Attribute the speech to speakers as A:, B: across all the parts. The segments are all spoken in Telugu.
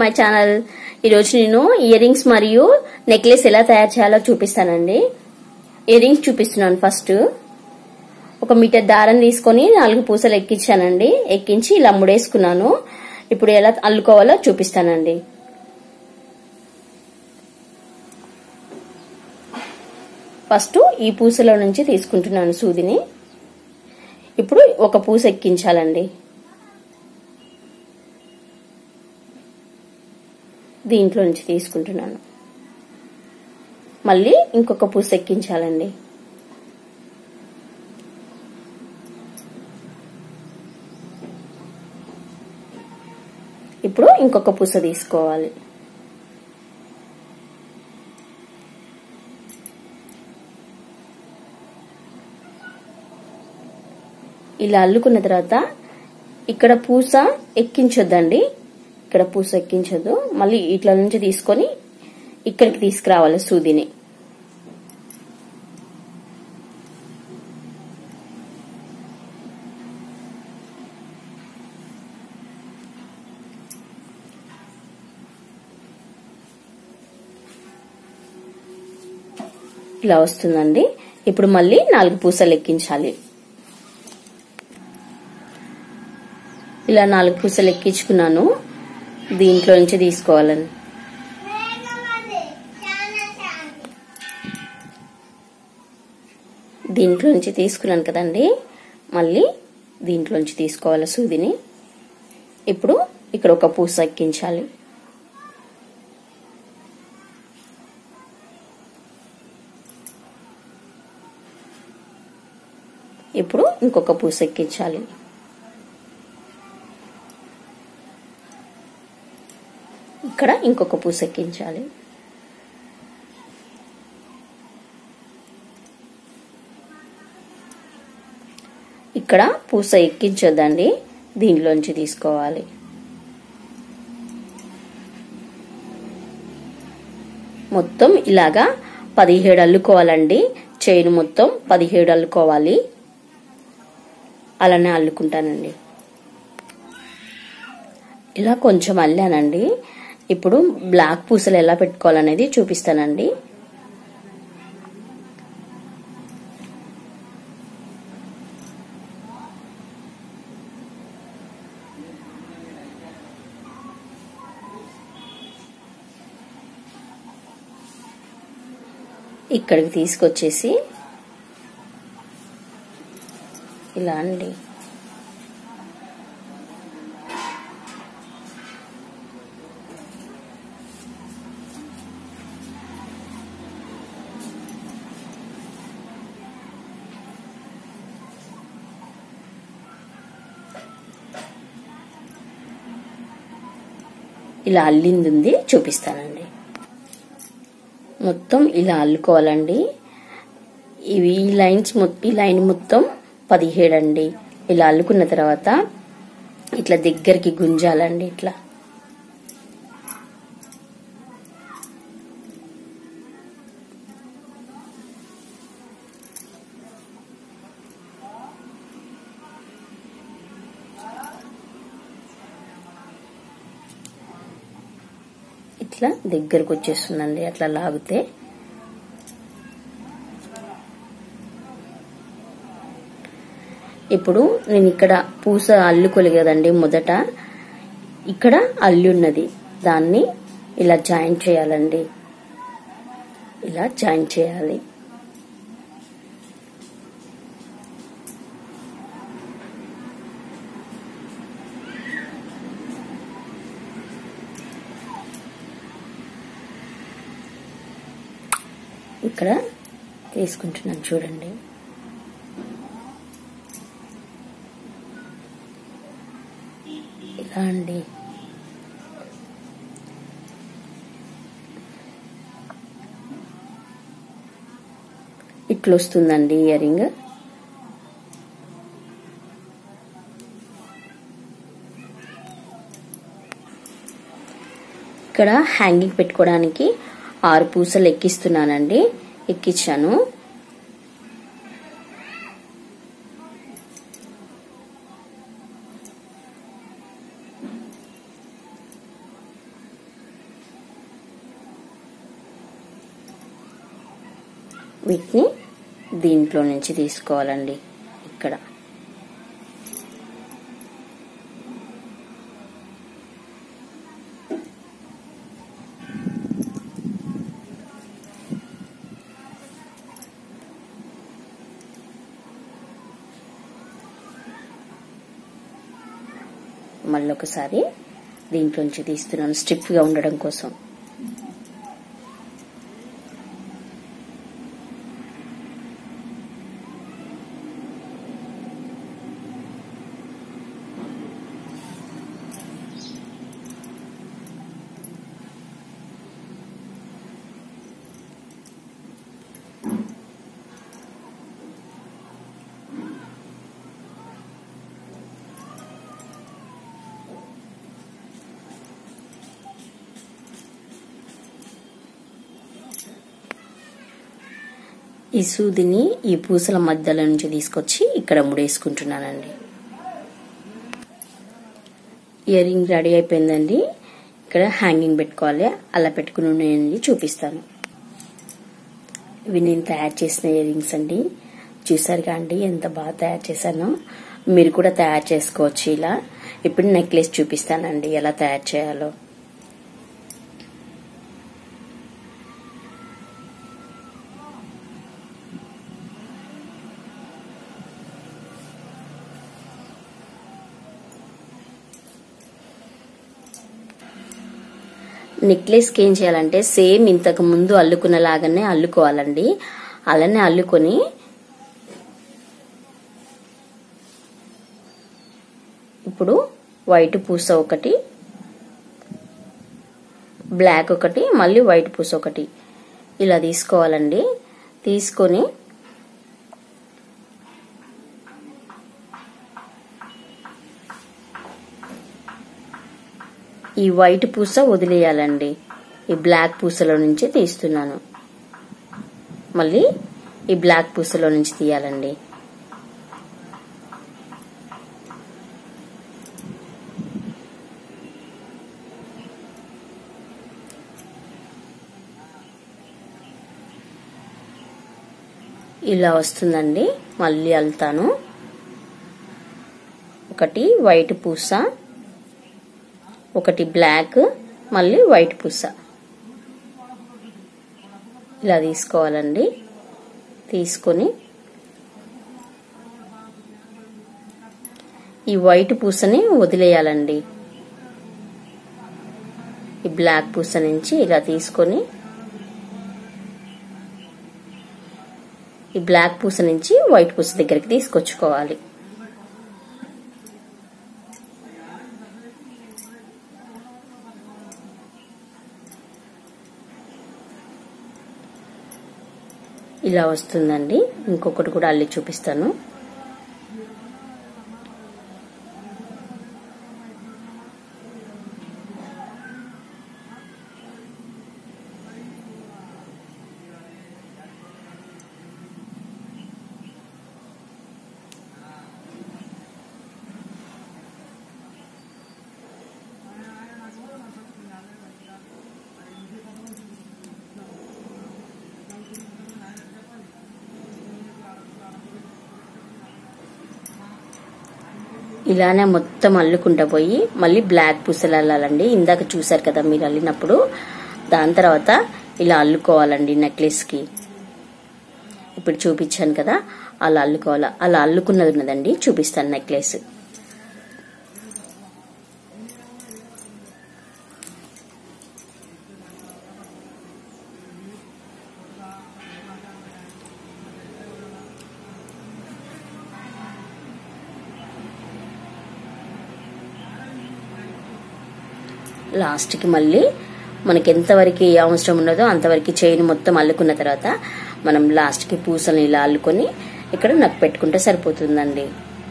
A: మై ఛానల్ ఈరోజు నేను ఇయర్ రింగ్స్ మరియు నెక్లెస్ ఎలా తయారు చేయాలో చూపిస్తానండి ఇయర్ రింగ్స్ చూపిస్తున్నాను ఫస్ట్ ఒక మీటర్ దారం తీసుకొని నాలుగు పూసలు ఎక్కించానండి ఎక్కించి ఇలా ముడేసుకున్నాను ఇప్పుడు ఎలా అల్లుకోవాలో చూపిస్తానండి ఫస్ట్ ఈ పూసలో నుంచి తీసుకుంటున్నాను సూదిని ఇప్పుడు ఒక పూస ఎక్కించాలండి దీంట్లో నుంచి తీసుకుంటున్నాను మళ్ళీ ఇంకొక పూస ఎక్కించాలండి ఇప్పుడు ఇంకొక పూస తీసుకోవాలి ఇలా అల్లుకున్న తర్వాత ఇక్కడ పూస ఎక్కించొద్దండి ఇక్కడ పూస ఎక్కించొద్దు మళ్ళీ ఇట్లా నుంచి తీసుకొని ఇక్కడికి తీసుకురావాలి సూదిని ఇలా వస్తుందండి ఇప్పుడు మళ్ళీ నాలుగు పూసలు ఎక్కించాలి ఇలా నాలుగు పూసలు ఎక్కించుకున్నాను దీంట్లో నుంచి తీసుకోవాలని దీంట్లో నుంచి తీసుకున్నాను కదండి మళ్ళీ దీంట్లో నుంచి తీసుకోవాలి సూదిని ఇప్పుడు ఇక్కడ ఒక పూస ఎక్కించాలి ఇప్పుడు ఇంకొక పూస ఎక్కించాలి ఇక్కడ ఇంకొక పూస ఎక్కించాలి ఇక్కడ పూస ఎక్కించొద్దండి దీనిలోంచి తీసుకోవాలి మొత్తం ఇలాగా పదిహేడు అల్లుకోవాలండి చైన్ మొత్తం పదిహేడు అల్లుకోవాలి అలానే అల్లుకుంటానండి ఇలా కొంచెం అల్లానండి ఇప్పుడు బ్లాక్ పూసలు ఎలా పెట్టుకోవాలనేది చూపిస్తానండి ఇక్కడికి తీసుకొచ్చేసి ఇలా అండి ఇలా అల్లింది ఉంది చూపిస్తానండి మొత్తం ఇలా అల్లుకోవాలండి ఇవి ఈ లైన్స్ ఈ లైన్ మొత్తం పదిహేడు అండి ఇలా అల్లుకున్న తర్వాత ఇట్లా దగ్గరికి గుంజాలండి ఇట్లా ఇట్లా దగ్గరకు వచ్చేస్తుందండి అట్లా లాగితే ఇప్పుడు నేను ఇక్కడ పూస అల్లుకోలే కదండి మొదట ఇక్కడ అల్లి ఉన్నది దాన్ని ఇలా జాయిన్ చేయాలండి ఇలా జాయిన్ చేయాలి ఇక్కడ తీసుకుంటున్నాను చూడండి ఇలా అండి ఇట్లా వస్తుందండి ఇయర్ రింగ్ ఇక్కడ హ్యాంగింగ్ పెట్టుకోవడానికి ఆరు పూసలు ఎక్కిస్తున్నానండి ఎక్కించాను వీటిని దీంట్లో నుంచి తీసుకోవాలండి ఇక్కడ మళ్ళీ ఒకసారి దీంట్లోంచి తీస్తున్నాను స్టిఫ్గా ఉండడం కోసం ఈ సూదిని ఈ పూసల మధ్యలో నుంచి తీసుకొచ్చి ఇక్కడ ముడేసుకుంటున్నానండి ఇయర్ రింగ్ రెడీ అయిపోయిందండి ఇక్కడ హ్యాంగింగ్ పెట్టుకోవాలి అలా పెట్టుకుని ఉన్నాయండి చూపిస్తాను ఇవి నేను తయారు చేసిన ఇయర్ రింగ్స్ అండి చూసారుగా అండి ఎంత బాగా తయారు చేశానో మీరు కూడా తయారు చేసుకోవచ్చు ఇలా ఇప్పుడు నెక్లెస్ చూపిస్తానండి ఎలా తయారు చేయాలో నెక్లెస్కి ఏం చేయాలంటే సేమ్ ఇంతకు ముందు అల్లుకున్న లాగానే అల్లుకోవాలండి అలానే అల్లుకొని ఇప్పుడు వైట్ పూస ఒకటి బ్లాక్ ఒకటి మళ్ళీ వైట్ పూస ఒకటి ఇలా తీసుకోవాలండి తీసుకొని ఈ వైట్ పూస వదిలేయాలండి ఈ బ్లాక్ పూసలో నుంచి తీస్తున్నాను మళ్ళీ ఈ బ్లాక్ పూసలో నుంచి తీయాలండి ఇలా వస్తుందండి మళ్ళీ అల్తాను ఒకటి వైట్ పూస ఒకటి బ్లాక్ మళ్ళీ వైట్ పూస ఇలా తీసుకోవాలండి తీసుకొని ఈ వైట్ పూసని వదిలేయాలండి ఈ బ్లాక్ పూస నుంచి ఇలా తీసుకొని ఈ బ్లాక్ పూస నుంచి వైట్ పూస దగ్గరికి తీసుకొచ్చుకోవాలి ఇలా వస్తుందండి ఇంకొకటి కూడా అల్లి చూపిస్తాను ఇలానే మొత్తం అల్లుకుంటా పోయి మళ్ళీ బ్లాక్ పూసలు అల్లాలండి ఇందాక చూసారు కదా మీరు అల్లినప్పుడు దాని తర్వాత ఇలా అల్లుకోవాలండి నెక్లెస్ కి ఇప్పుడు చూపించాను కదా అలా అల్లుకోవాలా అలా అల్లుకున్నది ఉన్నదండి చూపిస్తాను నెక్లెస్ లాస్ట్కి మళ్ళీ మనకి ఎంతవరకు అవసరం ఉన్నదో అంతవరకు చైన్ మొత్తం అల్లుకున్న తర్వాత మనం లాస్ట్కి పూసలు ఇలా అల్లుకొని ఇక్కడ నక్కు పెట్టుకుంటే సరిపోతుందండి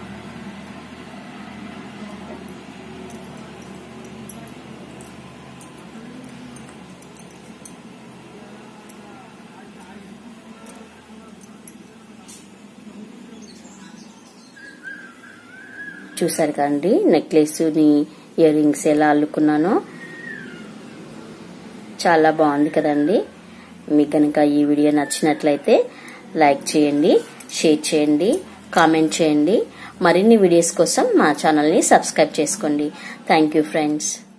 A: చూసారు కదండి నెక్లెస్ని ఇయర్ రింగ్స్ ఎలా అల్లుకున్నానో చాలా బాగుంది కదండి మీకు కనుక ఈ వీడియో నచ్చినట్లయితే లైక్ చేయండి షేర్ చేయండి కామెంట్ చేయండి మరిన్ని వీడియోస్ కోసం మా ఛానల్ని సబ్స్క్రైబ్ చేసుకోండి థ్యాంక్ యూ ఫ్రెండ్స్